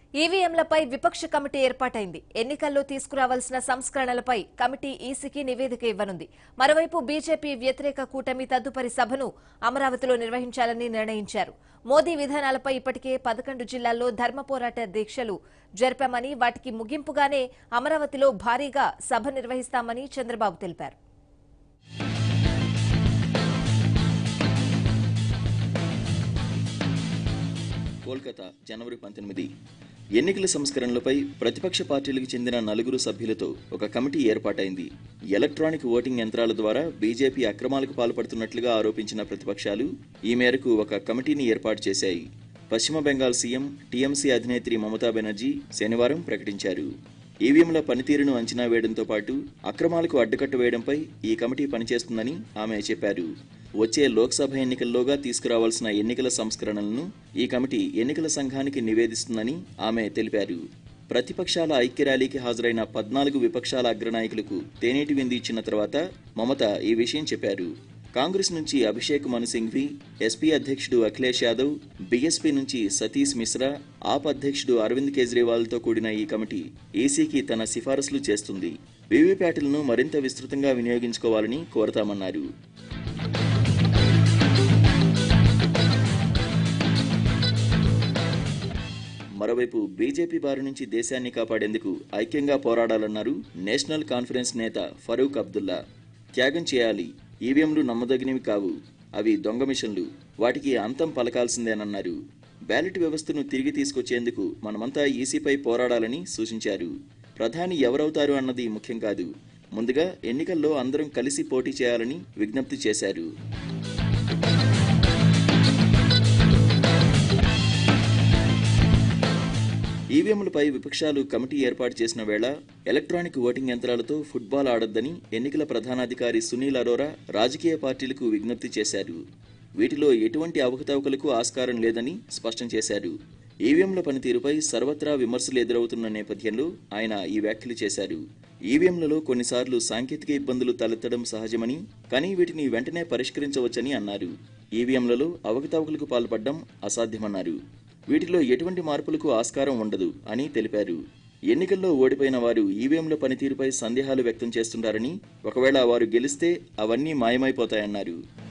ఈవీఎంలపై విపక్ష కమిటీ ఏర్పాటైంది ఎన్నికల్లో తీసుకురావాల్సిన సంస్కరణలపై కమిటీ ఈసీకి నివేదిక ఇవ్వనుంది మరోవైపు బీజేపీ వ్యతిరేక కూటమి తదుపరి సభను అమరావతిలో నిర్వహించాలని నిర్ణయించారు మోదీ విధానాలపై ఇప్పటికే పదకొండు జిల్లాల్లో ధర్మ పోరాట దీక్షలు జరిపామని వాటికి ముగింపుగానే అమరావతిలో భారీగా సభ నిర్వహిస్తామని చంద్రబాబు తెలిపారు కోల్కతా జనవరి పంతొమ్మిది ఎన్నికల సంస్కరణలపై ప్రతిపక్ష పార్టీలకు చెందిన నలుగురు సభ్యులతో ఒక కమిటీ ఏర్పాటైంది ఎలక్ట్రానిక్ ఓటింగ్ యంత్రాల ద్వారా బీజేపీ అక్రమాలకు పాల్పడుతున్నట్లుగా ఆరోపించిన ప్రతిపక్షాలు ఈ మేరకు ఒక కమిటీని ఏర్పాటు చేశాయి పశ్చిమ బెంగాల్ సీఎం టీఎంసీ అధినేత్రి మమతా బెనర్జీ శనివారం ప్రకటించారు ఈవీఎంల పనితీరును అంచనా వేయడంతో పాటు అక్రమాలకు అడ్డుకట్ట వేయడంపై ఈ కమిటీ పనిచేస్తుందని ఆమె చెప్పారు వచ్చే లోక్సభ ఎన్నికల్లోగా తీసుకురావాల్సిన ఎన్నికల సంస్కరణలను ఈ కమిటీ ఎన్నికల సంఘానికి నివేదిస్తుందని ఆమె తెలిపారు ప్రతిపక్షాల ఐక్య ర్యాలీకి హాజరైన పద్నాలుగు విపక్షాల అగ్రనాయకులకు తేనేటి విందు ఇచ్చిన తర్వాత మమత ఈ విషయం చెప్పారు కాంగ్రెస్ నుంచి అభిషేక్ మను సింఘ్వి ఎస్పీ అధ్యక్షుడు అఖిలేష్ యాదవ్ బీఎస్పీ నుంచి సతీష్ మిశ్రా ఆప్ అధ్యక్షుడు అరవింద్ కేజ్రీవాల్తో కూడిన ఈ కమిటీ ఈసీకి తన సిఫారసులు చేస్తుంది వీవీప్యాట్లను మరింత విస్తృతంగా వినియోగించుకోవాలని కోరతామన్నారు మరోవైపు బీజేపీ బారి నుంచి దేశాన్ని కాపాడేందుకు ఐక్యంగా పోరాడాలన్నారు నేషనల్ కాన్ఫరెన్స్ నేత ఫరూక్ అబ్దుల్లా త్యాగం చేయాలి ఈవీఎంలు నమ్మదగినవి కావు అవి దొంగ మిషన్లు వాటికి అంతం పలకాల్సిందేనన్నారు బ్యాలెట్ వ్యవస్థను తిరిగి తీసుకొచ్చేందుకు మనమంతా ఈసీపై పోరాడాలని సూచించారు ప్రధాని ఎవరవుతారు అన్నది ముఖ్యం కాదు ముందుగా ఎన్నికల్లో అందరం కలిసి పోటీ చేయాలని విజ్ఞప్తి చేశారు ఈవీఎంలపై విపక్షాలు కమిటీ ఏర్పాటు చేసిన వేళ ఎలక్ట్రానిక్ ఓటింగ్ యంత్రాలతో ఫుట్బాల్ ఆడొద్దని ఎన్నికల ప్రధానాధికారి సునీల్ అరోరా రాజకీయ పార్టీలకు విజ్ఞప్తి చేశారు వీటిలో ఎటువంటి అవకతవకలకు ఆస్కారం లేదని స్పష్టం చేశారు ఈవీఎంల పనితీరుపై సర్వత్రా విమర్శలు ఎదురవుతున్న నేపథ్యంలో ఆయన ఈ వ్యాఖ్యలు చేశారు ఈవీఎంలలో కొన్నిసార్లు సాంకేతిక ఇబ్బందులు తలెత్తడం సహజమని కానీ వీటిని వెంటనే పరిష్కరించవచ్చని అన్నారు ఈవీఎంలలో అవకతవకలకు పాల్పడడం అసాధ్యమన్నారు వీటిలో ఎటువంటి మార్పులకు ఆస్కారం ఉండదు అని తెలిపారు ఎన్నికల్లో ఓడిపోయిన వారు ఈవీఎంల పనితీరుపై సందేహాలు వ్యక్తం చేస్తుంటారని ఒకవేళ వారు గెలిస్తే అవన్నీ మాయమైపోతాయన్నారు